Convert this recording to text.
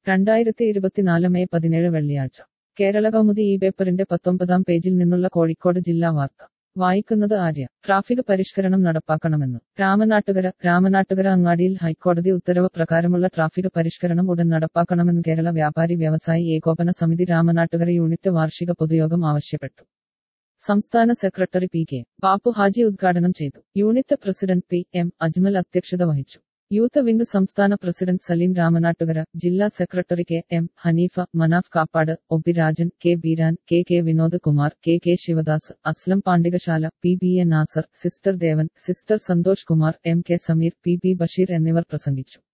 രണ്ടായിരത്തി ഇരുപത്തിനാല് മെയ് പതിനേഴ് വെള്ളിയാഴ്ച കേരള കൗമുദി ഈ പേപ്പറിന്റെ പത്തൊമ്പതാം പേജിൽ നിന്നുള്ള കോഴിക്കോട് ജില്ലാ വാർത്ത വായിക്കുന്നത് ആര്യ ട്രാഫിക് പരിഷ്കരണം നടപ്പാക്കണമെന്ന് രാമനാട്ടുകര രാമനാട്ടുകര അങ്ങാടിയിൽ ഹൈക്കോടതി ഉത്തരവ് പ്രകാരമുള്ള ട്രാഫിക് പരിഷ്കരണം ഉടൻ നടപ്പാക്കണമെന്ന് കേരള വ്യാപാരി വ്യവസായി ഏകോപന സമിതി രാമനാട്ടുകര യൂണിറ്റ് വാർഷിക പൊതുയോഗം ആവശ്യപ്പെട്ടു സംസ്ഥാന secretary P K Bappu Haji ഉദ്ഘാടനം ചെയ്തു unit president P M Ajmal അധ്യക്ഷത വഹിച്ചു യൂത്ത് വിംഗ് സംസ്ഥാന പ്രസിഡന്റ് സലീം രാമനാട്ടുകര ജില്ലാ secretary K M Haneefa Manaf Kappad O B Rajan K Beeran K K Vinod Kumar K K Sivadas Aslam Pandikasala P B A Nasar sister Devan sister Santhosh Kumar M K Sameer P B Basheer എന്നിവർ പ്രസംഗിച്ചു